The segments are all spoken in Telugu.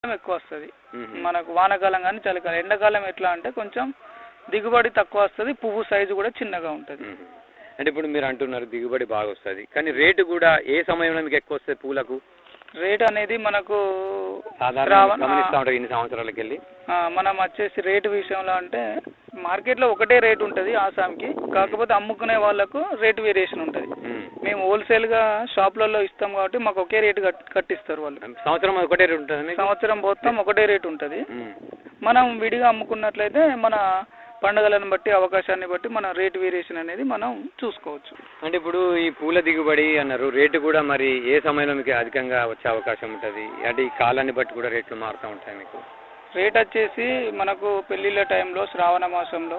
ఎక్కువ వస్తుంది మ్మ్. మనకు వానాకాలం కానీ చలికాలం ఎండాకాలం ఎట్లా అంటే కొంచెం దిగుబడి తక్కువ వస్తుంది పువ్వు సైజు కూడా చిన్నగా ఉంటుంది మ్మ్. అంటే ఇప్పుడు మీరు అంటున్నారు దిగుబడి బాగా వస్తుంది కానీ రేటు కూడా ఏ సమయంలో మీకు ఎక్కువ వస్తుంది పూలకు రేట్ అనేది మనకు సాధారణ శ్రావణ- గమనిస్తూ ఉంటారు ఇన్ని సంవత్సరాలకి వెళ్ళి ఆ, మనం వచ్చేసి రేటు విషయంలో అంటే మార్కెట్లో ఒకటే రేట్ ఉంటుంది ఆసాంకి కాకపోతే అమ్ముకునే వాళ్ళకు రేట్ వేరియేషన్ ఉంటుంది మ్మ్. మేము హోల్సేల్గా షాప్లలో ఇస్తాం కాబట్టి మాకు ఒకే రేటు కట్ కట్టిస్తారు వాళ్ళు సంవత్సరం అది ఒకటే రేటు ఉంటుంది మీకు సంవత్సరం మొత్తం ఒకటే రేట్ ఉంటుంది మ్మ్. మనం విడిగా అమ్ముకున్నట్లయితే మన పండుగలను బట్టి అవకాశాన్ని బట్టి మన రేట్ వేరియేషన్ అనేది మనం చూసుకోవచ్చు అంటే ఇప్పుడు ఈ పూల దిగుబడి అన్నారు రేటు కూడా మరి ఏ సమయంలో మీకు అధికంగా వచ్చే అవకాశం ఉంటుంది అంటే ఈ కాలాన్ని బట్టి కూడా రేట్లు మారుతూ ఉంటాయి మీకు రేట్ వచ్చేసి మనకు పెళ్లిళ్ళ టైంలో శ్రావణ మాసంలో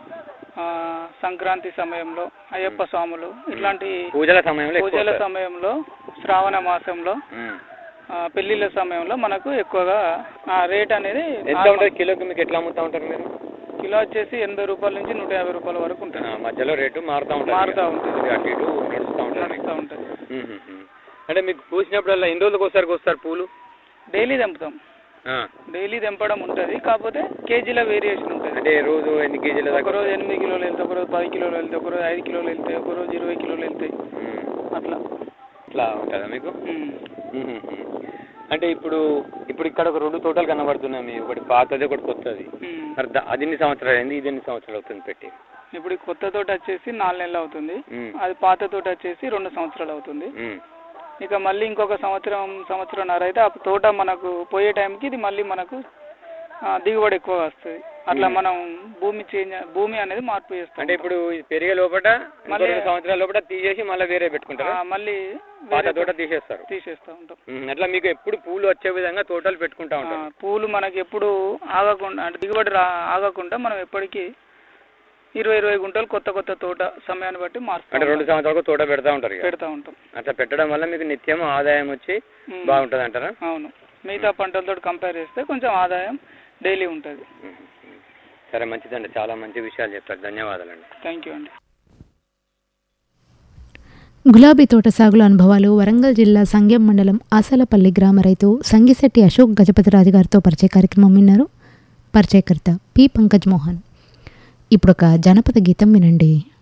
ఆ, సంక్రాంతి సమయంలో అయ్యప్ప స్వాములు ఇట్లాంటి పూజల సమయంలో ఎక్కువ పూజల వస్తాయి. సమయంలో శ్రావణ మాసంలో మ్మ్. ఆ, పెళ్లిళ్ళ సమయంలో మనకు ఎక్కువగా ఆ రేట్ అనేది ఎంత ఉంటుంది కిలోకి మీకు ఎట్లా అమ్ముతా ఉంటారు మీరు కిలో వచ్చేసి ఎనభై రూపాయల నుంచి నూట యాభై రూపాయల వరకు ఉంటుంది ఆ, మధ్యలో రేటు మారుతూ ఉంటుంది మారుతా ఉంటుంది. కొద్దిగా అటు ఇటు నడుస్తూ ఉంటుంది నడుస్తూ ఉంటుంది మ్మ్, మ్మ్, మ్మ్. అంటే మీకు పూసినప్పుడల్లా ఎన్ని రోజులకు ఒకసారి వస్తారు పూలు డైలీ తెంపుతాం ఆ. డైలీ తెంపడం ఉంటుంది కాకపోతే కేజీల వేరియేషన్ ఉంటుంది అంటే రోజు ఎన్ని కేజీల దాకా ఒక రోజు ఎనిమిది కిలోలు వెళ్తాయి ఒక రోజు పది కిలోలు వెళ్తాయి ఒక రోజు ఐదు కిలోలు వెళ్తాయి ఒక రోజు ఇరవై కిలోలు వెళ్తాయి మ్మ్. అట్లా ఇట్లా ఉంటుందా మీకు ఉమ్. మ్మ్, మ్మ్. అంటే ఇప్పుడు ఇప్పుడు ఇక్కడ ఒక రెండు తోటలు కనబడుతున్నాయి మీ ఒకటి పాతది ఒకటి కొత్తది ఉమ్. మరి దా- అది ఎన్ని సంవత్సరాలు అయింది ఇది ఎన్ని సంవత్సరాలు అవుతుంది పెట్టి ఇప్పుడు ఈ కొత్త తోట వచ్చేసి నాలుగు నెలలు అవుతుంది మ్మ్. అది పాత తోట వచ్చేసి రెండు సంవత్సరాలు అవుతుంది మ్మ్. ఇక మళ్ళీ ఇంకొక సంవత్సరం సంవత్సరంన్నర అయితే ఆ తోట మనకు పోయే టైంకి ఇది మళ్ళీ మనకు ఆ, దిగుబడి ఎక్కువగా వస్తుంది అట్లా మనం భూమి చేంజ్ భూమి అనేది మార్పు చేస్తాం అంటే ఇప్పుడు ఇది పెరిగే లోపల ఇంకో మళ్ళీ- రెండు సంవత్సరాల లోపల తీసేసి మళ్ళీ వేరే పెట్టుకుంటారా ఆ, మళ్ళీ పాత వేరే తోట తీసేస్తారు తీసేస్తూ ఉంటాం మ్మ్. అట్లా మీకు ఎప్పుడు పూలు వచ్చే విధంగా తోటలు పెట్టుకుంటా ఆ, ఉంటారు పూలు మనకి ఎప్పుడు ఆగకుండా అంటే దిగుబడి రా ఆగకుండా మనం ఎప్పటికీ ఇరవై ఇరవై గుంటలు కొత్త కొత్త తోట సమయాన్ని బట్టి అంటే మారుస్తాం రెండు సంవత్సరాలకు తోట పెడతా ఉంటారు ఇక. పెడతా ఉంటాం అట్లా పెట్టడం వల్ల మీకు నిత్యం ఆదాయం వచ్చి ఉమ్. బాగుంటుంది అంటారా అవును మిగతా పంటలతో కంపేర్ చేస్తే కొంచెం ఆదాయం డైలీ ఉంటుంది మ్మ్. సరే మంచిదండి చాలా మంచి విషయాలు చెప్పారు ధన్యవాదాలండి థ్యాంక్ యూ అండి గులాబీ తోట సాగుల అనుభవాలు వరంగల్ జిల్లా సంగెం మండలం ఆసలపల్లి గ్రామ రైతు సంగిశెట్టి అశోక్ గజపతిరాజు గారితో పరిచయ కార్యక్రమం విన్నారు పరిచయకర్త పి పంకజ్ మోహన్ ఇప్పుడొక జనపద గీతం వినండి